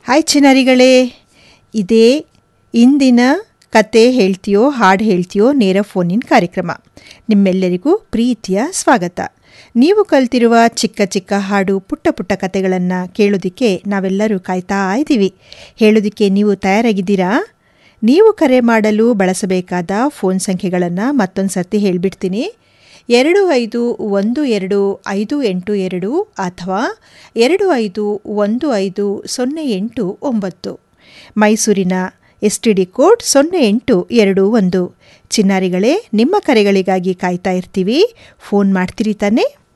hi ಚಿನಾರಿಗಳೇ ಇದೇ ಇಂದಿನ ಕತೆ ಹೇಳ್ತೀಯೋ ಹಾಡು ಹೇಳ್ತೀಯೋ ನೇರ ಫೋನಿನ ಕಾರ್ಯಕ್ರಮ ನಿಮ್ಮೆಲ್ಲರಿಗೂ ಪ್ರೀತಿಯ ಸ್ವಾಗತ ನೀವು ಕಲ್ತಿರುವ ಚಿಕ್ಕ ಚಿಕ್ಕ ಹಾಡು ಪುಟ್ಟ ಪುಟ್ಟ ಕತೆಗಳನ್ನು ಕೇಳೋದಕ್ಕೆ ನಾವೆಲ್ಲರೂ ಕಾಯ್ತಾ ಇದ್ದೀವಿ ಹೇಳೋದಕ್ಕೆ ನೀವು ತಯಾರಾಗಿದ್ದೀರಾ ನೀವು ಕರೆ ಮಾಡಲು ಬಳಸಬೇಕಾದ ಫೋನ್ ಸಂಖ್ಯೆಗಳನ್ನು ಮತ್ತೊಂದು ಸರ್ತಿ ಹೇಳಿಬಿಡ್ತೀನಿ ಎರಡು ಐದು ಒಂದು ಎರಡು ಐದು ಎಂಟು ಎರಡು ಅಥವಾ ಎರಡು ಐದು ಒಂದು ಐದು ಸೊನ್ನೆ ಎಂಟು ಒಂಬತ್ತು ಮೈಸೂರಿನ ಎಸ್ ಟಿ ಡಿ ಕೋಡ್ ಸೊನ್ನೆ ಎಂಟು ಎರಡು ಒಂದು ಚಿನ್ನಾರಿಗಳೇ ನಿಮ್ಮ ಕರೆಗಳಿಗಾಗಿ ಕಾಯ್ತಾ ಇರ್ತೀವಿ ಫೋನ್ ಮಾಡ್ತೀರಿ ತಾನೇ